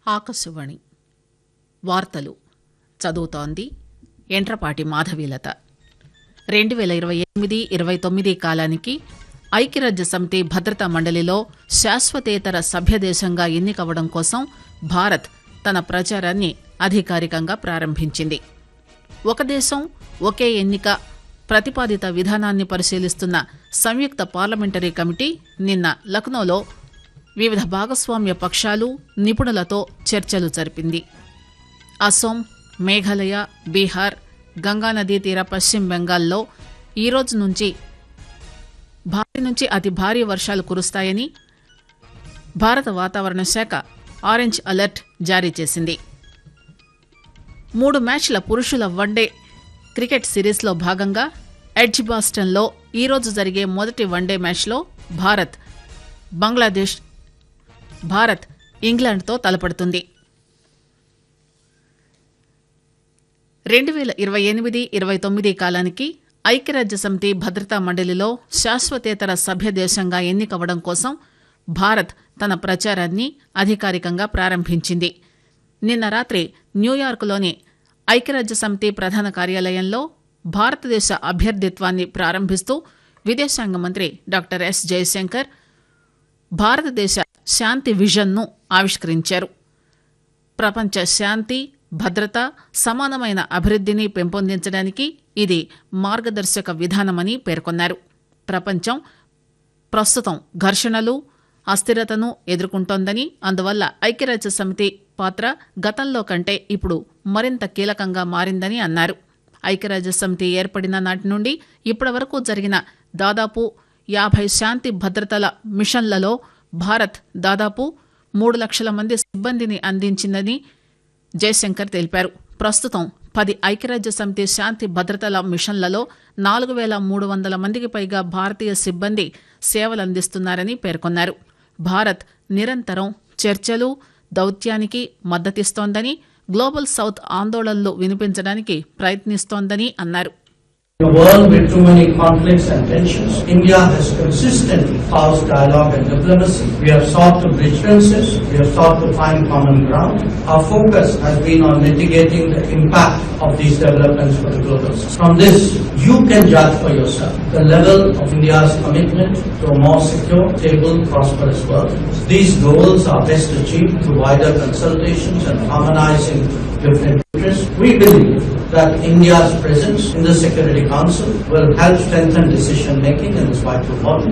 ఆకాశవాణి వార్తలు చదువుతోంది ఎంట్రపాటి మాధవీలత రెండు వేల ఇరవై ఎనిమిది ఇరవై తొమ్మిది కాలానికి ఐక్యరాజ్య సమితి భద్రతా మండలిలో శాశ్వతేతర సభ్యదేశంగా ఎన్నికవడం కోసం భారత్ తన ప్రచారాన్ని అధికారికంగా ప్రారంభించింది ఒక దేశం ఒకే ఎన్నిక ప్రతిపాదిత విధానాన్ని పరిశీలిస్తున్న సంయుక్త పార్లమెంటరీ కమిటీ నిన్న లక్నోలో వివిధ భాగస్వామ్య పక్షాలు నిపుణులతో చర్చలు జరిపింది అసోం మేఘాలయ బీహార్ గంగానదీ తీర పశ్చిమ బెంగాల్లో ఈ రోజు నుంచి భారీ నుంచి అతి భారీ వర్షాలు కురుస్తాయని భారత వాతావరణ శాఖ ఆరెంజ్ అలర్ట్ జారీ చేసింది మూడు మ్యాచ్ల పురుషుల వన్డే క్రికెట్ సిరీస్లో భాగంగా ఎడ్జిబాస్టన్లో ఈరోజు జరిగే మొదటి వన్డే మ్యాచ్లో భారత్ బంగ్లాదేశ్ భారత్ ఇంగ్లాండ్తో తలపడుతుంది రెండు వేల ఇరవై ఎనిమిది ఇరవై తొమ్మిది కాలానికి ఐక్యరాజ్య సమితి భద్రతా మండలిలో శాశ్వతేతర సభ్య దేశంగా ఎన్నికవడం కోసం భారత్ తన ప్రచారాన్ని అధికారికంగా ప్రారంభించింది నిన్న రాత్రి న్యూయార్క్లోని ఐక్యరాజ్య సమితి ప్రధాన కార్యాలయంలో భారతదేశ అభ్యర్థిత్వాన్ని ప్రారంభిస్తూ విదేశాంగ మంత్రి డాక్టర్ ఎస్ జయశంకర్ భారతదేశ శాంతి విజన్ను ఆవిష్కరించారు ప్రపంచ శాంతి భద్రత సమానమైన అభివృద్ధిని పెంపొందించడానికి ఇది మార్గదర్శక విధానమని పేర్కొన్నారు ప్రపంచం ప్రస్తుతం ఘర్షణలు అస్థిరతను ఎదుర్కొంటోందని అందువల్ల ఐక్యరాజ్య సమితి పాత్ర గతంలో కంటే ఇప్పుడు మరింత కీలకంగా మారిందని అన్నారు ఐక్యరాజ్య సమితి ఏర్పడిన నాటి నుండి ఇప్పటి వరకు జరిగిన దాదాపు యాభై శాంతి భద్రతల మిషన్లలో భారత్ దాదాపు మూడు లక్షల మంది సిబ్బందిని అందించిందని జయశంకర్ తెలిపారు ప్రస్తుతం పది ఐక్యరాజ్య సమితి శాంతి భద్రతల మిషన్లలో నాలుగు వేల మూడు వందల మందికి పైగా భారతీయ సిబ్బంది సేవలందిస్తున్నారని పేర్కొన్నారు భారత్ నిరంతరం చర్చలు దౌత్యానికి మద్దతిస్తోందని గ్లోబల్ సౌత్ ఆందోళనలు వినిపించడానికి ప్రయత్నిస్తోందని అన్నారు In a world with too many conflicts and tensions, India has consistently housed dialogue and diplomacy. We have sought to bridge differences, we have sought to find common ground. Our focus has been on mitigating the impact of these developments for the global system. From this, you can judge for yourself the level of India's commitment to a more secure, stable, prosperous world. These goals are best achieved through wider consultations and harmonizing different interests. We believe that India's presence in the Security Council will help strengthen decision making in this vital body.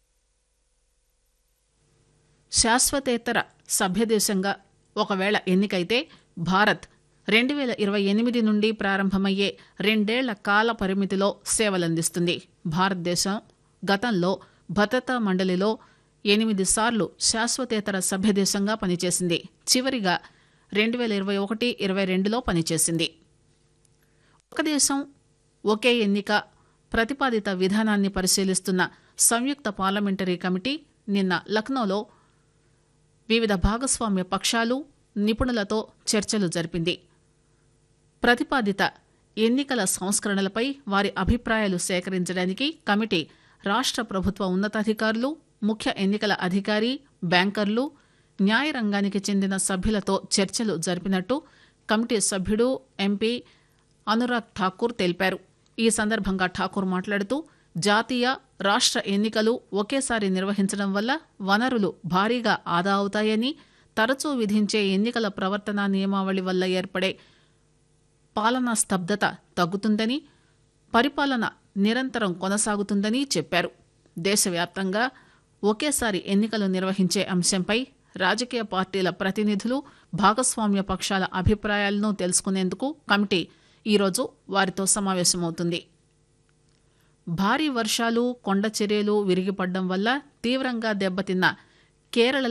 శాశ్వతేతర సభ్యదేశంగా ఒకవేళ ఎన్నికైతే భారత్ రెండు వేల ఇరవై ఎనిమిది నుండి ప్రారంభమయ్యే రెండేళ్ల కాల పరిమితిలో సేవలందిస్తుంది భారతదేశం గతంలో భద్రతా మండలిలో ఎనిమిది సార్లు శాశ్వతేతర సభ్యదేశంగా పనిచేసింది చివరిగా రెండు వేల ఇరవై ఒకటి ఇరవై రెండులో పనిచేసింది ఒక దేశం ఒకే ఎన్నిక ప్రతిపాదిత విధానాన్ని పరిశీలిస్తున్న సంయుక్త పార్లమెంటరీ కమిటీ నిన్న లక్నోలో వివిధ భాగస్వామ్య పక్షాలు నిపుణులతో చర్చలు జరిపింది ప్రతిపాదిత ఎన్నికల సంస్కరణలపై వారి అభిప్రాయాలు సేకరించడానికి కమిటీ రాష్ట్ర ప్రభుత్వ ఉన్నతాధికారులు ముఖ్య ఎన్నికల అధికారి బ్యాంకర్లు న్యాయ రంగానికి చెందిన సభ్యులతో చర్చలు జరిపినట్టు కమిటీ సభ్యుడు ఎంపీ అనురాగ్ ఠాకూర్ తెలిపారు ఈ సందర్భంగా ఠాకూర్ మాట్లాడుతూ జాతీయ రాష్ట్ర ఎన్నికలు ఒకేసారి నిర్వహించడం వల్ల వనరులు భారీగా ఆదా అవుతాయని తరచూ విధించే ఎన్నికల ప్రవర్తన నియమావళి వల్ల ఏర్పడే పాలనా స్తబ్దత తగ్గుతుందని పరిపాలన నిరంతరం కొనసాగుతుందని చెప్పారు దేశవ్యాప్తంగా ఒకేసారి ఎన్నికలు నిర్వహించే అంశంపై రాజకీయ పార్టీల ప్రతినిధులు భాగస్వామ్య పక్షాల అభిప్రాయాలను తెలుసుకునేందుకు కమిటీ ఈరోజు వారితో సమావేశమవుతుంది భారీ వర్షాలు కొండ చర్యలు విరిగిపడడం వల్ల తీవ్రంగా దెబ్బతిన్న కేరళ